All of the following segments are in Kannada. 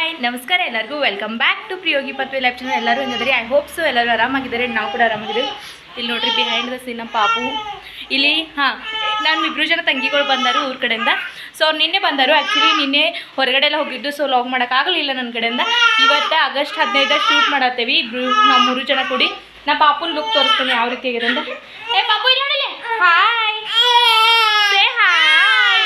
ಹಾಯ್ ನಮಸ್ಕಾರ ಎಲ್ಲರಿಗೂ welcome back to Priyogi Pathvi life channel ಎಲ್ಲರೂ ಹೆಂಗಿದ್ರಿ ಐ ಹೋಪ್ ಸೊ ಎಲ್ಲರೂ ಆರಾಮಾಗಿದ್ದಾರೆ ನಾವು ಕೂಡ ಆರಾಮಾಗಿದ್ದೀವಿ ಇಲ್ಲಿ ನೋಡ್ರಿ ಬಿಹೈಂಡ್ ದ ಸೀನ್ ನಮ್ಮ ಪಾಪು ಇಲ್ಲಿ ಹಾಂ ನಾನು ಇಬ್ಬರು ಜನ ತಂಗಿಗಳು ಬಂದರು ಊರ ಕಡೆಯಿಂದ ಸೊ ಅವ್ರು ನಿನ್ನೆ ಬಂದರು ಆ್ಯಕ್ಚುಲಿ ನಿನ್ನೆ ಹೊರಗಡೆ ಎಲ್ಲ ಹೋಗಿದ್ದು ಸೊ ಲಾಗ್ ಮಾಡೋಕ್ಕಾಗಲಿಲ್ಲ ನನ್ನ ಕಡೆಯಿಂದ ಇವತ್ತು ಆಗಸ್ಟ್ ಹದಿನೈದು ಶೂಟ್ ಮಾಡತ್ತೇವಿ ಇಬ್ರು ನಾವು ಮೂರು ಜನ ಕೂಡಿ ನಾ ಪಾಪುನ ಲುಕ್ ತೋರಿಸ್ತೀನಿ ಯಾವ ರೀತಿ ಆಗಿದೆ ಅಂತ ಏ ಪಾಪು ಇಲ್ಲ ನೋಡಿಲ್ಲ ಹಾಯ್ ಸೇ ಹಾಯ್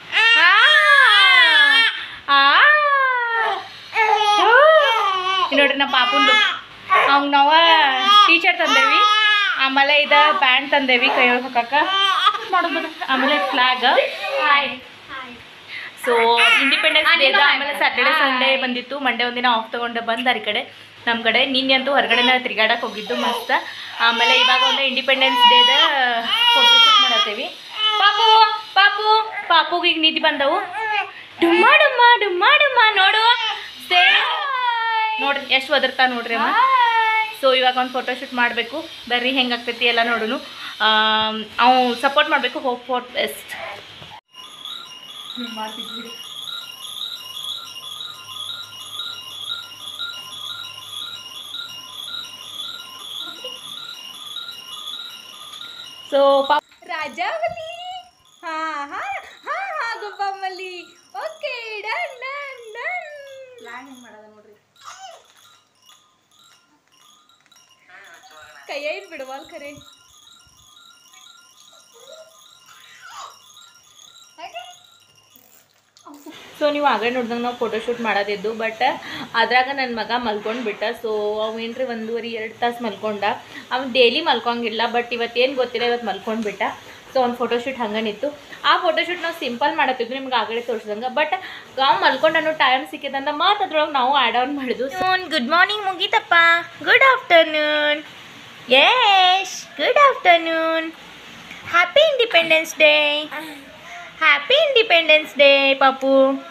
ನೋಡ್ರಿ ನಮ್ಮ ಪಾಪುನ್ ಅವ್ನು ನಾವು ಟೀ ಶರ್ಟ್ ತಂದೇವಿ ಆಮೇಲೆ ಇದು ಪ್ಯಾಂಟ್ ತಂದೇವಿ ಕೈಯೊಳಗೆ ಹಾಕಕ್ಕೆ ಮಾಡೋದು ಬಿಡು. ಆಮೇಲೆ ಫ್ಲಾಗ್ ಹಾಯ್ ಸೊ ಇಂಡಿಪೆಂಡೆನ್ಸ್ ಡೇದ ಆಮೇಲೆ ಸ್ಯಾಟರ್ಡೆ ಸಂಡೇ ಬಂದಿತ್ತು ಮಂಡೇ ಒಂದಿನ ಆಫ್ ತೊಗೊಂಡು ಬಂದಾರ ಈ ಕಡೆ ನಮ್ಮ ಕಡೆ ನಿನ್ನೆ ಅಂತೂ ಹೊರಗಡೆನ ತಿರ್ಗಾಡಕ್ಕೆ ಹೋಗಿದ್ದು ಮಸ್ತ್ ಆಮೇಲೆ ಇವಾಗ ಒಂದು ಇಂಡಿಪೆಂಡೆನ್ಸ್ ಡೇದ ಫೋಟೋ ಶೂಟ್ ಮಾಡತ್ತೇವಿ ಪಾಪು ಪಾಪು ಪಾಪುಗೆ ಈಗ ನಿಧಿ ಬಂದವು ಡುಮ್ಮ ಡುಮ್ಮ ಡುಮ್ಮ ಡುಮ್ಮ ನೋಡು ಸೇ ನೋಡ್ರಿ ಎಷ್ಟು ಒದರ್ತಾ ನೋಡ್ರಿ ಅಮ್ಮ ಸೊ ಇವಾಗ ಒಂದು ಫೋಟೋ ಶೂಟ್ ಮಾಡಬೇಕು ಬರ್ರಿ ಹೆಂಗಾಗ್ತೈತಿ ಎಲ್ಲ ನೋಡೋನು ಅವು ಸಪೋರ್ಟ್ ಮಾಡಬೇಕು hope for best so Rajavali ಹಾ ಹಾ ಹಾ ಹಾ ಗುಬ್ಬಮ್ಮಲ್ಲಿ okay done done done plan ಹೆಂಗೆ ಮಾಡೋದ ನೋಡ್ರಿ ಕೈಯ ಬಿಡುವಲ್ ಖರೆ ಸೊ ನೀವು ಆಗಲೇ ನೋಡ್ದಂಗೆ ನಾವು ಫೋಟೋಶೂಟ್ ಮಾಡೋದಿದ್ದು ಬಟ್ ಅದ್ರಾಗ ನನ್ನ ಮಗ ಮಲ್ಕೊಂಡು ಬಿಟ್ಟ ಸೊ ಅವು ಏನ್ರಿ ಒಂದೂವರೆ ಎರಡು ತಾಸು ಮಲ್ಕೊಂಡ ಅವ್ನು ಡೈಲಿ ಮಲ್ಕೊಂಗಿಲ್ಲ ಬಟ್ ಇವತ್ತೇನು ಗೊತ್ತಿಲ್ಲ ಇವತ್ತು ಮಲ್ಕೊಂಡು ಬಿಟ್ಟ ಸೊ ಅವ್ನು ಫೋಟೋಶೂಟ್ ಹಂಗನಿತ್ತು ಆ ಫೋಟೋಶೂಟ್ ನಾವು ಸಿಂಪಲ್ ಮಾಡತ್ತಿದ್ವಿ ನಿಮ್ಗೆ ಆಗಲೇ ತೋರಿಸ್ದಂಗೆ ಬಟ್ ನಾವು ಮಲ್ಕೊಂಡು ಅನ್ನೋ ಟೈಮ್ ಸಿಕ್ಕಿದಂದ ಮತ್ತು ಅದ್ರೊಳಗೆ ನಾವು ಆ್ಯಡ್ ಆನ್ ಮಾಡಿದ್ವು ಸೊ ಗುಡ್ ಮಾರ್ನಿಂಗ್ ಮುಗೀತಪ್ಪ ಗುಡ್ ಆಫ್ಟರ್ನೂನ್ ಯೇಶ್ good afternoon happy independence day happy independence day ಪಾಪು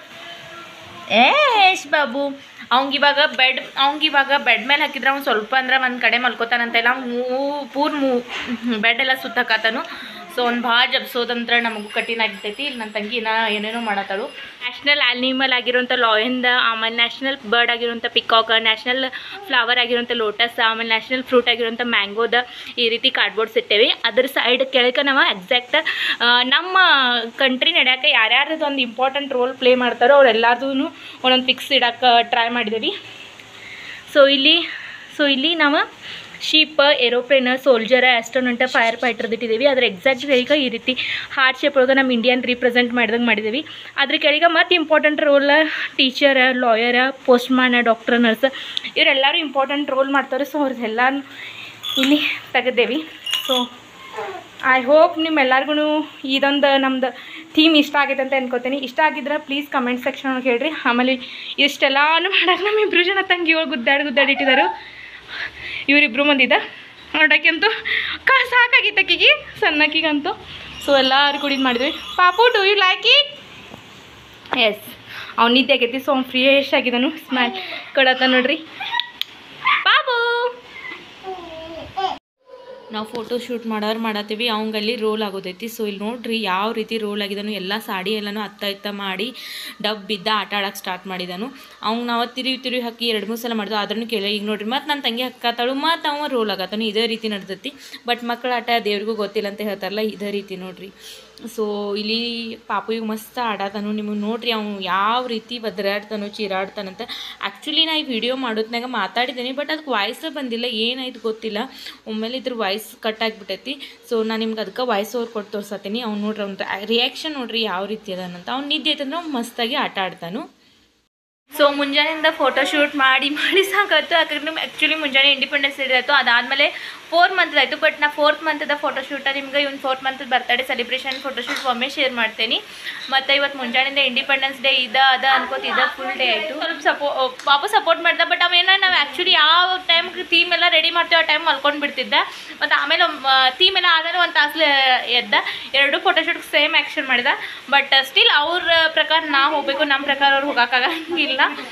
ಏಶ್ ಬಾಬು ಅವಂಗಿವಾಗ ಬೆಡ್ ಅವಂಗಿವಾಗ ಬೆಡ್ ಮೇಲೆ ಹಾಕಿದ್ರೆ ಅವ್ನು ಸ್ವಲ್ಪ ಅಂದ್ರೆ ಒಂದು ಕಡೆ ಮಲ್ಕೋತಾನಂತೆಲ್ಲ ಮೂ ಪೂರ್ ಮೂ ಬೆಡ್ ಎಲ್ಲ ಸುತ್ತಕತ್ತಾನು ಸೊ ಅವ್ನು ಭಾಳ ಜಬ್ಸೋದಂತ್ರ ನಮಗೂ ಕಠಿಣ ಆಗಿರ್ತೈತಿ ಇಲ್ಲಿ ನನ್ನ ತಂಗಿ ನಾ ಏನೇನೋ ಮಾಡತ್ತಾಳು ನ್ಯಾಷನಲ್ ಆ್ಯನಿಮಲ್ ಆಗಿರೋಂಥ ಲಾಯಿಂದ ಆಮೇಲೆ ನ್ಯಾಷನಲ್ ಬರ್ಡ್ ಆಗಿರೋಂಥ ಪಿಕಾಕ್ ನ್ಯಾಷನಲ್ ಫ್ಲವರ್ ಆಗಿರೋಂಥ ಲೋಟಸ್ ಆಮೇಲೆ ನ್ಯಾಷನಲ್ ಫ್ರೂಟ್ ಆಗಿರೋಂಥ ಮ್ಯಾಂಗೋದ ಈ ರೀತಿ ಕಾರ್ಡ್ಬೋರ್ಡ್ಸ್ ಇಟ್ಟೇವಿ ಅದ್ರ ಸೈಡ್ ಕೆಳಗೆ ನಾವು ಎಕ್ಸಾಕ್ಟ್ ನಮ್ಮ ಕಂಟ್ರಿ ನಡೆಯೋಕೆ ಯಾರ್ಯಾರ್ದು ಒಂದು ಇಂಪಾರ್ಟೆಂಟ್ ರೋಲ್ ಪ್ಲೇ ಮಾಡ್ತಾರೋ ಅವ್ರೆಲ್ಲರದೂ ಒಂದೊಂದು ಫಿಕ್ಸ್ ಇಡಕ್ಕೆ ಟ್ರೈ ಮಾಡಿದ್ದೀವಿ ಸೊ ಇಲ್ಲಿ ಸೊ ಇಲ್ಲಿ ನಾವು sheep aeroplane soldier astronaut fire ಫೈಟರ್ದು ಇಟ್ಟಿದ್ದೀವಿ ಅದ್ರ ಎಕ್ಸಾಕ್ಟ್ ಕೆಳಗೆ ಈ ರೀತಿ ಹಾರ್ಟ್ ಶೇಪ್ ಒಳಗೆ ನಮ್ಮ ಇಂಡಿಯನ್ ರೀಪ್ರೆಸೆಂಟ್ ಮಾಡ್ದಂಗೆ ಮಾಡಿದ್ದೀವಿ ಅದ್ರ ಕೆಳಗೆ ಮತ್ತು important role teacher lawyer post doctor nurse ಇವರೆಲ್ಲರೂ ಇಂಪಾರ್ಟೆಂಟ್ ರೋಲ್ ಮಾಡ್ತಾರೆ ಸೊ ಅವ್ರದ್ದೆಲ್ಲ ಇಲ್ಲಿ ತೆಗೆದೇವಿ ಸೊ ಐ ಹೋಪ್ ನಿಮ್ಮೆಲ್ಲರಿಗೂ ಇದೊಂದು ನಮ್ದು ಥೀಮ್ ಇಷ್ಟ ಆಗೈತೆ ಅಂತ ಅನ್ಕೋತೀನಿ ಇಷ್ಟ ಆಗಿದ್ರೆ ಪ್ಲೀಸ್ ಕಮೆಂಟ್ ಸೆಕ್ಷನ್ ಒಳಗೆ ಹೇಳ್ರಿ ಆಮೇಲೆ ಇಷ್ಟೆಲ್ಲಾನು ಮಾಡಕ್ಕೆ ನಮ್ಮ ಇಬ್ಬರು ಜನ ತಂಗಿಗಳು ಗುದ್ದಾಡಿ ಗುದ್ದಾಡಿ ಇಟ್ಟಿದ್ದಾರೆ ಇವರಿಬ್ರು ಮಂದಿದ ನೋಡೋಕ್ಕಂತೂ ಕಾ ಸಾಕಾಗಿತ್ತು ಆಕಿಗೆ ಸಣ್ಣಕ್ಕಿಗಂತೂ ಸೊ ಎಲ್ಲರೂ ಕೂಡ ಇದು ಮಾಡಿದ್ವಿ ಪಾಪು do you like it yes ಅವ್ನು ನಿದ್ದೆ ಆಗೈತಿ ಸೊ ಅವ್ನು ಫ್ರೀಯೆಸ್ಟ್ ಆಗಿದ್ದಾನು ಸ್ಮ್ಯಾಲ್ ಕೊಡತ್ತ ನೋಡ್ರಿ ಬಾಬು ನಾವು ಫೋಟೋ ಶೂಟ್ ಮಾಡೋರು ಮಾಡತ್ತೀವಿ ಅವಂಗಲ್ಲಿ ರೋಲ್ ಆಗೋದೈತಿ ಸೊ ಇಲ್ಲಿ ನೋಡ್ರಿ ಯಾವ ರೀತಿ ರೋಲ್ ಆಗಿದಾನು ಎಲ್ಲ ಸಾಡಿ ಎಲ್ಲನೂ ಅತ್ತ ಇತ್ತ ಮಾಡಿ ಡಬ್ ಬಿದ್ದ ಆಟ ಆಡಕ್ಕೆ ಸ್ಟಾರ್ಟ್ ಮಾಡಿದಾನು ಅವ್ನು ನಾವು ತಿರುವಿ ತಿರುವಿ ಹಾಕಿ ಎರಡು ಮೂರು ಸಲ ಮಾಡಿದ್ವು ಅದನ್ನು ಕೇಳಿ ಈಗ ನೋಡ್ರಿ ಮತ್ತು ನನ್ನ ತಂಗಿ ಹಾಕತ್ತಾಳು ಮತ್ತು ಅವ ರೋಲ್ ಆಗತ್ತಾನು ಇದೇ ರೀತಿ ನಡ್ದೈತಿ ಬಟ್ ಮಕ್ಕಳ ಆಟ ದೇವ್ರಿಗೂ ಗೊತ್ತಿಲ್ಲ ಅಂತ ಹೇಳ್ತಾರಲ್ಲ ಇದೇ ರೀತಿ ನೋಡ್ರಿ ಸೊ ಇಲ್ಲಿ ಪಾಪುಗೆ ಮಸ್ತ್ ಆಡತಾನು ನಿಮಗೆ ನೋಡ್ರಿ ಅವ್ನು ಯಾವ ರೀತಿ ಬದಲಾಡ್ತಾನೋ ಚೀರಾಡ್ತಾನಂತ ಆ್ಯಕ್ಚುಲಿ ನಾ ಈ ವಿಡಿಯೋ ಮಾಡೋದ್ನಾಗ ಮಾತಾಡಿದ್ದೀನಿ ಬಟ್ ಅದಕ್ಕೆ ವಾಯ್ಸ್ ಬಂದಿಲ್ಲ ಏನಾಯ್ತು ಗೊತ್ತಿಲ್ಲ ಒಮ್ಮೆಲೆ ಇದ್ರ ವಾಯ್ಸ್ ಕಟ್ ಆಗಿಬಿಟ್ಟೈತಿ ಸೊ ನಾನು ನಿಮ್ಗೆ ಅದಕ್ಕೆ ವಾಯ್ಸ್ ಓವರ್ ಕೊಟ್ಟು ತೋರ್ಸತ್ತೀನಿ ಅವ್ನು ನೋಡ್ರಿ ಅವ್ನ ರಿಯಾಕ್ಷನ್ ನೋಡ್ರಿ ಯಾವ ರೀತಿ ಅದಾನಂತ ಅವ್ನು ನಿದ್ದೆ ಐತಂದ್ರೆ ಅವ್ನು ಮಸ್ತಾಗಿ ಆಟ ಆಡ್ತಾನು ಸೊ ಮುಂಜಾನೆಯಿಂದ ಫೋಟೋ ಶೂಟ್ ಮಾಡಿ ಮಾಡಿ ಸಾಕಾಯ್ತು ಯಾಕಂದ್ರೆ ಆ್ಯಕ್ಚುಲಿ ಮುಂಜಾನೆ ಇಂಡಿಪೆಂಡೆನ್ಸ್ ಡೇ ಆಯಿತು ಅದಾದಮೇಲೆ ಫೋರ್ ಮಂತ್ ಆಯಿತು ಬಟ್ ನಾ ಫೋರ್ತ್ ಮಂತದ ಫೋಟೋ ಶೂಟ ನಿಮ್ಗೆ ಇವ್ನು fourth month birthday celebration photo shoot ಒಮ್ಮೆ ಶೇರ್ ಮಾಡ್ತೀನಿ ಮತ್ತು ಇವತ್ತು ಮುಂಜಾನೆಯಿಂದ ಇಂಡಿಪೆಂಡೆನ್ಸ್ ಡೇ ಇದ ಅದ ಅನ್ಕೋತ ಇದ ಫುಲ್ ಡೇ ಆಯಿತು ಸ್ವಲ್ಪ ಸಪೋ ಪಾಪ ಸಪೋರ್ಟ್ ಮಾಡ್ದೆ ಬಟ್ ಅವೇನ ನಾವು ಆ್ಯಕ್ಚುಲಿ ಯಾವ ಟೈಮ್ಗೆ ಥೀಮ್ ಎಲ್ಲ ರೆಡಿ ಮಾಡ್ತೀವಿ ಆ ಟೈಮ್ ಮಲ್ಕೊಂಡು ಬಿಡ್ತಿದ್ದೆ ಮತ್ತು ಆಮೇಲೆ ಥೀಮ್ ಎಲ್ಲ ಆದ್ರೆ ಒಂದು ತಾಸು ಎದ್ದ ಎರಡು ಫೋಟೋಶೂಟ್ ಸೇಮ್ ಆ್ಯಕ್ಷನ್ ಮಾಡಿದ ಬಟ್ ಸ್ಟಿಲ್ ಅವ್ರ ಪ್ರಕಾರ ನಾವು ಹೋಗಬೇಕು ನಮ್ಮ ಪ್ರಕಾರ ಅವ್ರು ಹೋಗೋಕ್ಕಾಗಂಗಿಲ್ಲ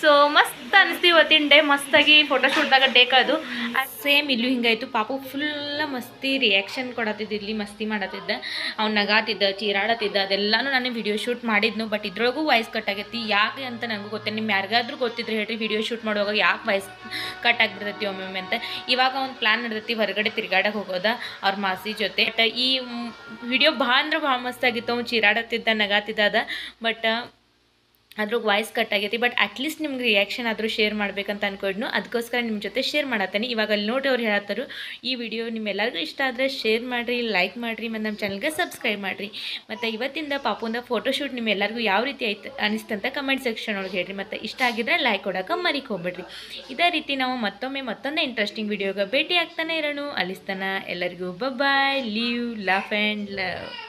ಸೊ ಮಸ್ತ್ ಅನಿಸ್ತು ಇವತ್ತಿನ ಡೇ ಮಸ್ತಾಗಿ ಫೋಟೋಶೂಟ್ದಾಗ ಡೇಕದು ಸೇಮ್ ಇಲ್ಲೂ ಹಿಂಗಾಯ್ತು ಪಾಪು ಫುಲ್ಲ ಮಸ್ತಿ ರಿಯಾಕ್ಷನ್ ಕೊಡತ್ತಿದ್ದ ಇಲ್ಲಿ ಮಸ್ತಿ ಮಾಡತ್ತಿದ್ದ ಅವ್ನು ನಗಾತಿದ್ದ ಚೀರಾಡತ್ತಿದ್ದ ಅದೆಲ್ಲನೂ ನಾನು ವಿಡಿಯೋ ಶೂಟ್ ಮಾಡಿದ್ನು ಬಟ್ ಇದ್ರೊಳಗೂ ವಾಯ್ಸ್ ಕಟ್ ಆಗೈತಿ ಯಾಕೆ ಅಂತ ನನಗೂ ಗೊತ್ತಿಲ್ಲ ನಿಮ್ಮ ಯಾರಿಗಾದ್ರೂ ಗೊತ್ತಿದ್ರೆ ಹೇಳ್ರಿ ವಿಡಿಯೋ ಶೂಟ್ ಮಾಡುವಾಗ ಯಾಕೆ ವಾಯ್ಸ್ ಕಟ್ ಆಗಿರ್ತೈತಿ ಒಮ್ಮೊಮ್ಮೆ ಅಂತ ಇವಾಗ ಒಂದು ಪ್ಲ್ಯಾನ್ ನಡೆದೈತಿ ಹೊರಗಡೆ ತಿರ್ಗಾಡಕ್ಕೆ ಹೋಗೋದ ಅವ್ರ ಮಾಸಿ ಜೊತೆ ಬಟ್ ಈ ವಿಡಿಯೋ ಭಾಳ ಅಂದ್ರೆ ಭಾಳ ಮಸ್ತ್ ಆಗಿತ್ತು ಅವ್ನು ಚೀರಾಡತ್ತಿದ್ದ ನಗಾತಿದ್ದ ಅದ ಬಟ್ ಅದ್ರಾಗ ವಾಯ್ಸ್ ಕಟ್ ಆಗೈತಿ ಬಟ್ ಅಟ್ಲೀಸ್ಟ್ ನಿಮ್ಗೆ ರಿಯಾಕ್ಷನ್ ಆದರೂ ಶೇರ್ ಮಾಡ್ಬೇಕಂತ ಅನ್ಕೊಂಡ್ನು ಅದಕ್ಕೋಸ್ಕರ ನಿಮ್ಮ ಜೊತೆ ಶೇರ್ ಮಾಡತ್ತೇನೆ ಇವಾಗ ಅಲ್ಲಿ ನೋಡಿ ಅವ್ರು ಹೇಳತ್ತಾರು ಈ ವಿಡಿಯೋ ನಿಮ್ಮೆಲ್ಲರಿಗೂ ಇಷ್ಟ ಆದರೆ ಶೇರ್ ಮಾಡಿರಿ ಲೈಕ್ ಮಾಡಿರಿ ಮತ್ತು ನಮ್ಮ ಚಾನಲ್ಗೆ ಸಬ್ಸ್ಕ್ರೈಬ್ ಮಾಡಿರಿ ಮತ್ತು ಇವತ್ತಿಂದ ಪಾಪುಂದ ಫೋಟೋಶೂಟ್ ನಿಮ್ಮೆಲ್ಲರಿಗೂ ಯಾವ ರೀತಿ ಆಯ್ತು ಅನಿಸ್ತಂತ ಕಮೆಂಟ್ ಸೆಕ್ಷನ್ ಒಳಗೆ ಹೇಳ್ರಿ ಮತ್ತು ಇಷ್ಟ ಆಗಿದ್ರೆ ಲೈಕ್ ಕೊಡೋಕೆ ಮರಿಕ್ ಹೋಗ್ಬೇಡ್ರಿ ಇದೇ ರೀತಿ ನಾವು ಮತ್ತೊಮ್ಮೆ ಮತ್ತೊಂದು ಇಂಟ್ರೆಸ್ಟಿಂಗ್ ವಿಡಿಯೋಗೆ ಭೇಟಿ ಆಗ್ತಾನೆ ಇರೋಣ ಅಲಿಸ್ತಾನ ಎಲ್ಲರಿಗೂ bye live love and love